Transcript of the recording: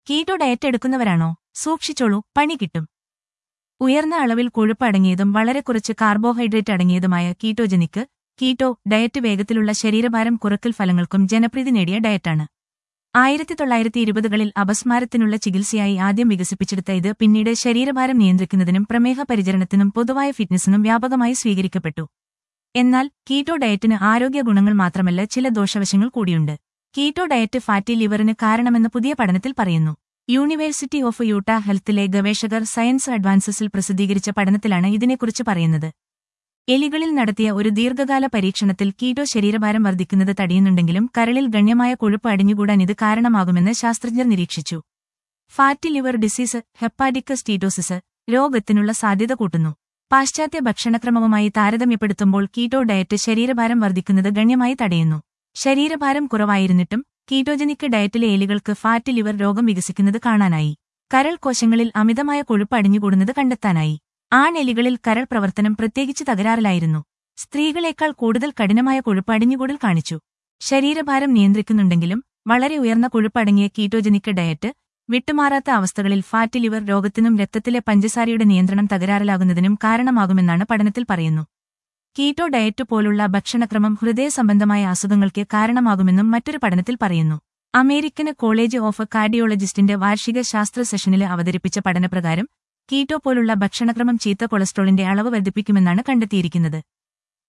keto diet എടുക്കുന്നവരാണോ സൂക്ഷിച്ചോളൂ പണി കിട്ടും ഉയർന്ന അളവിൽ കൊഴുപ്പ് അടങ്ങിയതും വളരെ കുറച്ച് കാർബോഹൈഡ്രേറ്റ് അടങ്ങിയതുമായ കീറ്റോജനിക്ക് കീറ്റോ ഡയറ്റ് വേഗത്തിലുള്ള ശരീരഭാരം കുറക്കൽ ഫലങ്ങൾക്കും ജനപ്രീതി നേടിയ ഡയറ്റാണ് ആയിരത്തി തൊള്ളായിരത്തി ഇരുപതുകളിൽ അപസ്മാരത്തിനുള്ള ചികിത്സയായി ആദ്യം വികസിപ്പിച്ചെടുത്ത ഇത് പിന്നീട് ശരീരഭാരം നിയന്ത്രിക്കുന്നതിനും പ്രമേഹ പരിചരണത്തിനും പൊതുവായ ഫിറ്റ്നസിനും വ്യാപകമായി സ്വീകരിക്കപ്പെട്ടു എന്നാൽ കീറ്റോ ഡയറ്റിന് ആരോഗ്യ ഗുണങ്ങൾ മാത്രമല്ല ചില ദോഷവശങ്ങൾ കൂടിയുണ്ട് കീറ്റോ ഡയറ്റ് ഫാറ്റി ലിവറിന് കാരണമെന്ന് പുതിയ പഠനത്തിൽ പറയുന്നു യൂണിവേഴ്സിറ്റി ഓഫ് യൂട്ട ഹെൽത്തിലെ ഗവേഷകർ സയൻസ് അഡ്വാൻസസിൽ പ്രസിദ്ധീകരിച്ച പഠനത്തിലാണ് ഇതിനെക്കുറിച്ച് പറയുന്നത് എലികളിൽ നടത്തിയ ഒരു ദീർഘകാല പരീക്ഷണത്തിൽ കീറ്റോ ശരീരഭാരം വർദ്ധിക്കുന്നത് തടയുന്നുണ്ടെങ്കിലും കരളിൽ ഗണ്യമായ കൊഴുപ്പ് അടിഞ്ഞുകൂടാൻ ഇത് കാരണമാകുമെന്ന് ശാസ്ത്രജ്ഞർ നിരീക്ഷിച്ചു fatty liver disease hepatic steatosis രോഗത്തിനുള്ള സാധ്യത കൂട്ടുന്നു പാശ്ചാത്യ ഭക്ഷണക്രമവുമായി താരതമ്യപ്പെടുത്തുമ്പോൾ കീറ്റോ ഡയറ്റ് ശരീരഭാരം വർദ്ധിക്കുന്നത് ഗണ്യമായി തടയുന്നു ശരീരഭാരം കുറവായിരുന്നിട്ടും കീറ്റോജനിക് ഡയറ്റിലെ എലികൾക്ക് ഫാറ്റി ലിവർ രോഗം വികസിക്കുന്നത് കാണാനായി കരൾ കോശങ്ങളിൽ അമിതമായ കൊഴുപ്പ് അടിഞ്ഞുകൂടുന്നത് കണ്ടെത്താനായി ആണെലികളിൽ കരൾ പ്രവർത്തനം പ്രത്യേകിച്ച് തകരാറിലായിരുന്നു സ്ത്രീകളെക്കാൾ കൂടുതൽ കഠിനമായ കൊഴുപ്പ് അടിഞ്ഞുകൂടൽ കാണിച്ചു ശരീരഭാരം നിയന്ത്രിക്കുന്നുണ്ടെങ്കിലും വളരെ ഉയർന്ന കൊഴുപ്പടങ്ങിയ കീറ്റോജനിക് ഡയറ്റ് വിട്ടുമാറാത്ത അവസ്ഥകളിൽ ഫാറ്റി ലിവർ രോഗത്തിനും രക്തത്തിലെ പഞ്ചസാരയുടെ നിയന്ത്രണം തകരാറിലാകുന്നതിനും കാരണമാകുമെന്നാണ് പഠനത്തിൽ പറയുന്നു കീറ്റോ ഡയറ്റ് പോലുള്ള ഭക്ഷണക്രമം ഹൃദയ സംബന്ധമായ അസുഖങ്ങൾക്ക് കാരണമാകുമെന്നും മറ്റൊരു പഠനത്തിൽ പറയുന്നു അമേരിക്കൻ കോളേജ് ഓഫ് കാർഡിയോളജിസ്റ്റിന്റെ വാർഷിക ശാസ്ത്ര സെഷനിൽ അവതരിപ്പിച്ച പഠനപ്രകാരം കീറ്റോ പോലുള്ള ഭക്ഷണക്രമം ചീത്ത കൊളസ്ട്രോളിന്റെ അളവ് വർദ്ധിപ്പിക്കുമെന്നാണ് കണ്ടെത്തിയിരിക്കുന്നത്